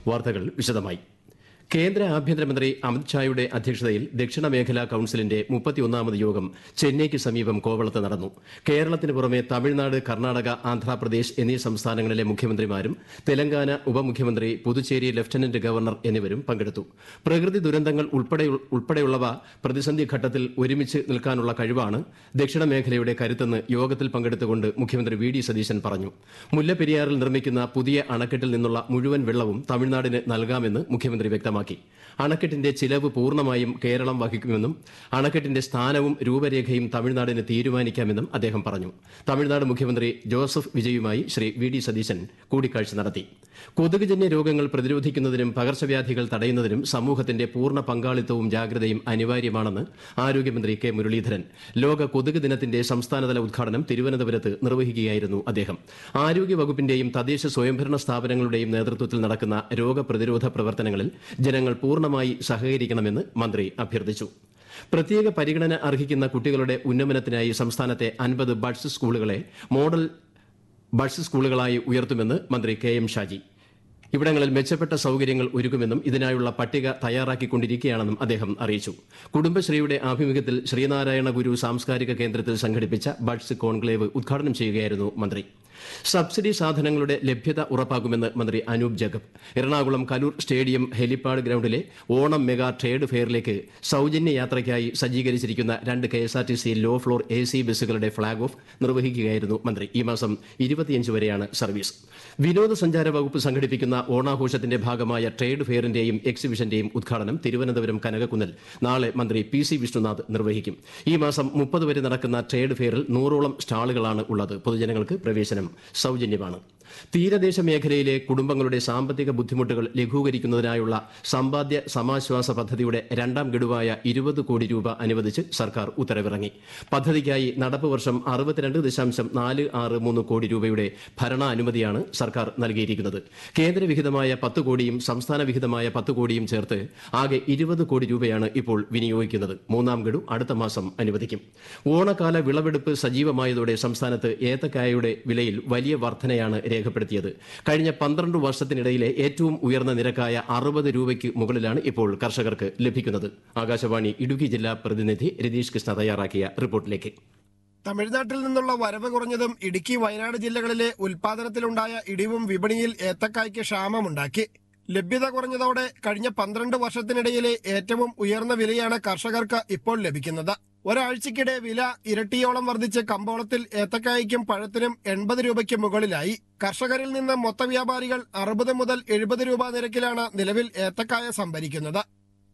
വാർത്തകൾ വിശദമായി കേന്ദ്ര ആഭ്യന്തരമന്ത്രി അമിത്ഷായുടെ അധ്യക്ഷതയിൽ ദക്ഷിണ മേഖലാ കൌൺസിലിന്റെ മുപ്പത്തിയൊന്നാമത് യോഗം ചെന്നൈക്ക് സമീപം കോവളത്ത് നടന്നു കേരളത്തിന് പുറമെ തമിഴ്നാട് കർണാടക ആന്ധ്രാപ്രദേശ് എന്നീ സംസ്ഥാനങ്ങളിലെ മുഖ്യമന്ത്രിമാരും തെലങ്കാന ഉപമുഖ്യമന്ത്രി പുതുച്ചേരി ലഫ്റ്റനന്റ് ഗവർണർ എന്നിവരും പങ്കെടുത്തു പ്രകൃതി ദുരന്തങ്ങൾ ഉൾപ്പെടെ ഉൾപ്പെടെയുള്ളവ പ്രതിസന്ധി ഘട്ടത്തിൽ ഒരുമിച്ച് നിൽക്കാനുള്ള കഴിവാണ് ദക്ഷിണ മേഖലയുടെ കരുത്തെന്ന് യോഗത്തിൽ പങ്കെടുത്തുകൊണ്ട് മുഖ്യമന്ത്രി വി ഡി സതീശൻ പറഞ്ഞു മുല്ലപ്പെരിയാറിൽ നിർമ്മിക്കുന്ന പുതിയ അണക്കെട്ടിൽ നിന്നുള്ള മുഴുവൻ വെള്ളവും തമിഴ്നാടിന് നൽകാമെന്ന് മുഖ്യമന്ത്രി വ്യക്തമാക്കി അണക്കെട്ടിന്റെ ചിലവ് പൂർണ്ണമായും കേരളം വഹിക്കുമെന്നും അണക്കെട്ടിന്റെ സ്ഥാനവും രൂപരേഖയും തമിഴ്നാടിന് തീരുമാനിക്കാമെന്നും അദ്ദേഹം പറഞ്ഞു തമിഴ്നാട് മുഖ്യമന്ത്രി ജോസഫ് വിജയുമായി ശ്രീ വി ഡി സതീശൻ കൂടിക്കാഴ്ച നടത്തി കൊതുകുജന്യ രോഗങ്ങൾ പ്രതിരോധിക്കുന്നതിനും പകർച്ചവ്യാധികൾ തടയുന്നതിനും സമൂഹത്തിന്റെ പൂർണ്ണ പങ്കാളിത്തവും ജാഗ്രതയും അനിവാര്യമാണെന്ന് ആരോഗ്യമന്ത്രി കെ മുരളീധരൻ ലോക കൊതുക് ദിനത്തിന്റെ സംസ്ഥാനതല ഉദ്ഘാടനം തിരുവനന്തപുരത്ത് നിർവഹിക്കുകയായിരുന്നു അദ്ദേഹം ആരോഗ്യ വകുപ്പിന്റെയും തദ്ദേശ സ്വയംഭരണ സ്ഥാപനങ്ങളുടെയും നേതൃത്വത്തിൽ നടക്കുന്ന രോഗപ്രതിരോധ പ്രവർത്തനങ്ങളിൽ ജനങ്ങൾ പൂർണ്ണമായി സഹകരിക്കണമെന്ന് മന്ത്രി അഭ്യർത്ഥിച്ചു പ്രത്യേക പരിഗണന അർഹിക്കുന്ന കുട്ടികളുടെ ഉന്നമനത്തിനായി സംസ്ഥാനത്തെ അൻപത് ബഡ്സ് സ്കൂളുകളെ മോഡൽ ബഡ്സ് സ്കൂളുകളായി ഉയർത്തുമെന്ന് മന്ത്രി കെ എം ഷാജി ഇവിടങ്ങളിൽ മെച്ചപ്പെട്ട സൌകര്യങ്ങൾ ഒരുക്കുമെന്നും ഇതിനായുള്ള പട്ടിക തയ്യാറാക്കിക്കൊണ്ടിരിക്കുകയാണെന്നും അദ്ദേഹം അറിയിച്ചു കുടുംബശ്രീയുടെ ആഭിമുഖ്യത്തിൽ ശ്രീനാരായണ ഗുരു സാംസ്കാരിക കേന്ദ്രത്തിൽ സംഘടിപ്പിച്ച ബഡ്സ് കോൺക്ലേവ് ഉദ്ഘാടനം ചെയ്യുകയായിരുന്നു മന്ത്രി സബ്സിഡി സാധനങ്ങളുടെ ലഭ്യത ഉറപ്പാക്കുമെന്ന് മന്ത്രി അനൂപ് ജേക്കബ് എറണാകുളം കലൂർ സ്റ്റേഡിയം ഹെലിപ്പാഡ് ഗ്രൌണ്ടിലെ ഓണം മെഗാ ട്രേഡ് ഫെയറിലേക്ക് സൌജന്യ യാത്രയ്ക്കായി സജ്ജീകരിച്ചിരിക്കുന്ന രണ്ട് K S R T C low floor A C ബസ്സുകളുടെ ഫ്ളാഗ് ഓഫ് നിർവഹിക്കുകയായിരുന്നു മന്ത്രി ഈ മാസം ഇരുപത്തിയഞ്ച് വരെയാണ് സർവീസ് വിനോദസഞ്ചാര വകുപ്പ് സംഘടിപ്പിക്കുന്ന ഓണാഘോഷത്തിന്റെ ഭാഗമായ ട്രേഡ് ഫെയറിന്റെയും എക്സിബിഷന്റെയും ഉദ്ഘാടനം തിരുവനന്തപുരം കനകക്കുന്നിൽ നാളെ മന്ത്രി പി സി വിഷ്ണുനാഥ് നിർവഹിക്കും ഈ മാസം മുപ്പത് വരെ നടക്കുന്ന ട്രേഡ് ഫെയറിൽ നൂറോളം സ്റ്റാളുകളാണ് ഉള്ളത് പൊതുജനങ്ങൾക്ക് പ്രവേശനം സൌജന്യമാണ് തീരദേശ മേഖലയിലെ കുടുംബങ്ങളുടെ സാമ്പത്തിക ബുദ്ധിമുട്ടുകൾ ലഘൂകരിക്കുന്നതിനായുള്ള സമ്പാദ്യ സമാശ്വാസ പദ്ധതിയുടെ രണ്ടാം ഗഡുവായ ഇരുപത് കോടി രൂപ അനുവദിച്ച് സർക്കാർ ഉത്തരവിറങ്ങി പദ്ധതിക്കായി നടപ്പ് വർഷം അറുപത്തിരണ്ട് ദശാംശം നാല് ആറ് മൂന്ന് കോടി രൂപയുടെ ഭരണാനുമതിയാണ് സർക്കാർ നൽകിയിരിക്കുന്നത് കേന്ദ്രവിഹിതമായ പത്ത് കോടിയും സംസ്ഥാന വിഹിതമായ പത്ത് കോടിയും ചേർത്ത് ആകെ ഇരുപത് കോടി രൂപയാണ് ഇപ്പോൾ വിനിയോഗിക്കുന്നത് മൂന്നാം ഗഡു അടുത്ത മാസം അനുവദിക്കും ഓണക്കാല വിളവെടുപ്പ് സജീവമായതോടെ സംസ്ഥാനത്ത് ഏത്തക്കായയുടെ വിലയിൽ വലിയ വർധനയാണ് രേഖപ്പെടുത്തിയത് കഴിഞ്ഞ പന്ത്രണ്ട് വർഷത്തിനിടയിലെ ഏറ്റവും ഉയർന്ന നിരക്കായ അറുപത് രൂപയ്ക്ക് മുകളിലാണ് ഇപ്പോൾ കർഷകർക്ക് ലഭിക്കുന്നത് ആകാശവാണി ഇടുക്കി ജില്ലാ പ്രതിനിധി രതീഷ് കൃഷ്ണ തയ്യാറാക്കിയ റിപ്പോർട്ടിലേക്ക് തമിഴ്നാട്ടിൽ നിന്നുള്ള വരവ് കുറഞ്ഞതും ഇടുക്കി വയനാട് ജില്ലകളിലെ ഉൽപാദനത്തിലുണ്ടായ ഇടിവും വിപണിയിൽ ഏത്തക്കായ്ക്ക് ക്ഷാമമുണ്ടാക്കി ലഭ്യത കുറഞ്ഞതോടെ കഴിഞ്ഞ പന്ത്രണ്ട് വർഷത്തിനിടയിലെ ഏറ്റവും ഉയർന്ന വിലയാണ് കർഷകർക്ക് ഇപ്പോൾ ലഭിക്കുന്നത് ഒരാഴ്ചക്കിടെ വില ഇരട്ടിയോളം വർദ്ധിച്ച് കമ്പോളത്തിൽ ഏത്തക്കായ്ക്കും പഴത്തിനും എൺപത് രൂപയ്ക്ക് മുകളിലായി കർഷകരിൽ നിന്ന് മൊത്ത വ്യാപാരികൾ അറുപത് മുതൽ എഴുപത് രൂപ നിരക്കിലാണ് നിലവിൽ ഏത്തക്കായ സംഭരിക്കുന്നത്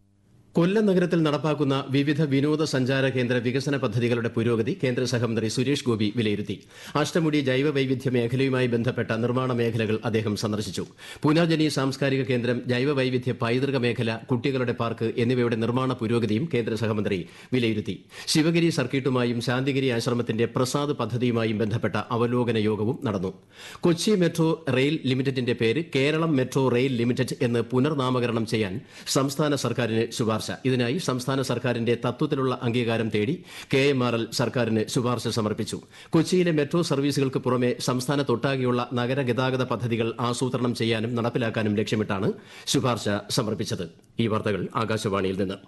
കൊല്ലം നഗരത്തിൽ നടപ്പാക്കുന്ന വിവിധ വിനോദസഞ്ചാര കേന്ദ്ര വികസന പദ്ധതികളുടെ പുരോഗതി കേന്ദ്ര സഹമന്ത്രി സുരേഷ് ഗോപി വിലയിരുത്തി അഷ്ടമുടി ജൈവ വൈവിധ്യ മേഖലയുമായി ബന്ധപ്പെട്ട നിർമ്മാണ മേഖലകൾ അദ്ദേഹം സന്ദർശിച്ചു പുനർജനി സാംസ്കാരിക കേന്ദ്രം ജൈവ വൈവിധ്യ പൈതൃക മേഖല കുട്ടികളുടെ പാർക്ക് എന്നിവയുടെ നിർമ്മാണ പുരോഗതിയും കേന്ദ്ര സഹമന്ത്രി വിലയിരുത്തി ശിവഗിരി സർക്കിട്ടുമായും ശാന്തിഗിരി ആശ്രമത്തിന്റെ പ്രസാദ് പദ്ധതിയുമായും ബന്ധപ്പെട്ട അവലോകന യോഗവും നടന്നു കൊച്ചി മെട്രോ റെയിൽ ലിമിറ്റഡിന്റെ പേര് കേരളം മെട്രോ റെയിൽ ലിമിറ്റഡ് എന്ന് പുനർനാമകരണം ചെയ്യാൻ സംസ്ഥാന സർക്കാരിന് ശുപാർശ ഇതിനായി സംസ്ഥാന സർക്കാരിന്റെ തത്വത്തിലുള്ള അംഗീകാരം തേടി കെ എം ആർ എൽ സർക്കാരിന് ശുപാർശ സമർപ്പിച്ചു കൊച്ചിയിലെ മെട്രോ സർവീസുകൾക്ക് പുറമെ സംസ്ഥാനത്തൊട്ടാകെയുള്ള നഗര ഗതാഗത പദ്ധതികൾ ആസൂത്രണം ചെയ്യാനും നടപ്പിലാക്കാനും ലക്ഷ്യമിട്ടാണ് ശുപാർശ സമർപ്പിച്ചത് ഈ വാർത്തകൾ ആകാശവാണിയിൽ നിന്ന്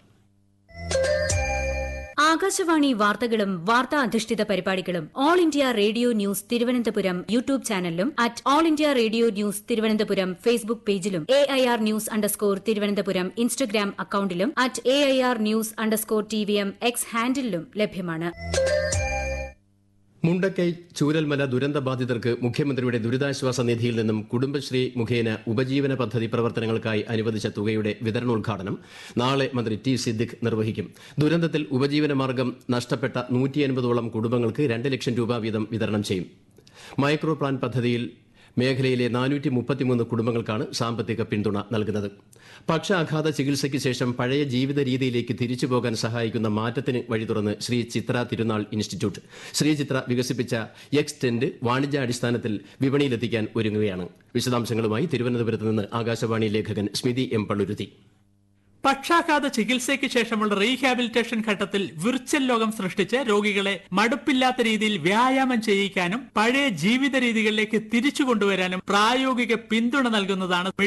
ആകാശവാണി വാർത്തകളും വാർത്താ അധിഷ്ഠിത പരിപാടികളും all India radio news Thiruvananthapuram YouTube ചാനലിലും at all India radio news Thiruvananthapuram Facebook പേജിലും A I R news underscore Thiruvananthapuram Instagram അക്കൌണ്ടിലും at A I R news underscore T V M X ഹാൻഡിലും ലഭ്യമാണ് മുണ്ടക്കൈ ചൂരൽമല ദുരന്തബാധിതർക്ക് മുഖ്യമന്ത്രിയുടെ ദുരിതാശ്വാസ നിധിയിൽ നിന്നും കുടുംബശ്രീ മുഖേന ഉപജീവന പദ്ധതി പ്രവർത്തനങ്ങൾക്കായി അനുവദിച്ച തുകയുടെ വിതരണോദ്ഘാടനം നാളെ മന്ത്രി ടി സിദ്ദിഖ് നിർവഹിക്കും ദുരന്തത്തിൽ ഉപജീവന മാർഗം നഷ്ടപ്പെട്ട നൂറ്റി അൻപതോളം കുടുംബങ്ങൾക്ക് രണ്ട് ലക്ഷം രൂപ വീതം വിതരണം ചെയ്യും മൈക്രോ പ്ലാൻ പദ്ധതിയിൽ മേഖലയിലെ നാനൂറ്റി മുപ്പത്തിമൂന്ന് കുടുംബങ്ങൾക്കാണ് സാമ്പത്തിക പിന്തുണ നൽകുന്നത് പക്ഷാഘാത ചികിത്സയ്ക്ക് ശേഷം പഴയ ജീവിത രീതിയിലേക്ക് തിരിച്ചു പോകാൻ സഹായിക്കുന്ന മാറ്റത്തിന് വഴി തുറന്ന് ശ്രീ ചിത്ര തിരുനാൾ ഇൻസ്റ്റിറ്റ്യൂട്ട് ശ്രീ ചിത്ര വികസിപ്പിച്ച എക്സ് ടെന്റ് വാണിജ്യാടിസ്ഥാനത്തിൽ വിപണിയിലെത്തിക്കാൻ ഒരുങ്ങുകയാണ് വിശദാംശങ്ങളുമായി തിരുവനന്തപുരത്ത് നിന്ന് ആകാശവാണി ലേഖകൻ സ്മിതി എം പള്ളുരുത്തി പക്ഷാഘാത ചികിത്സയ്ക്ക് ശേഷമുള്ള റീഹാബിലിറ്റേഷൻ ഘട്ടത്തിൽ വിർച്വൽ ലോകം സൃഷ്ടിച്ച് രോഗികളെ മടുപ്പില്ലാത്ത രീതിയിൽ വ്യായാമം ചെയ്യിക്കാനും പഴയ ജീവിത രീതികളിലേക്ക് തിരിച്ചു കൊണ്ടുവരാനും പ്രായോഗിക പിന്തുണ നൽകുന്നതാണ്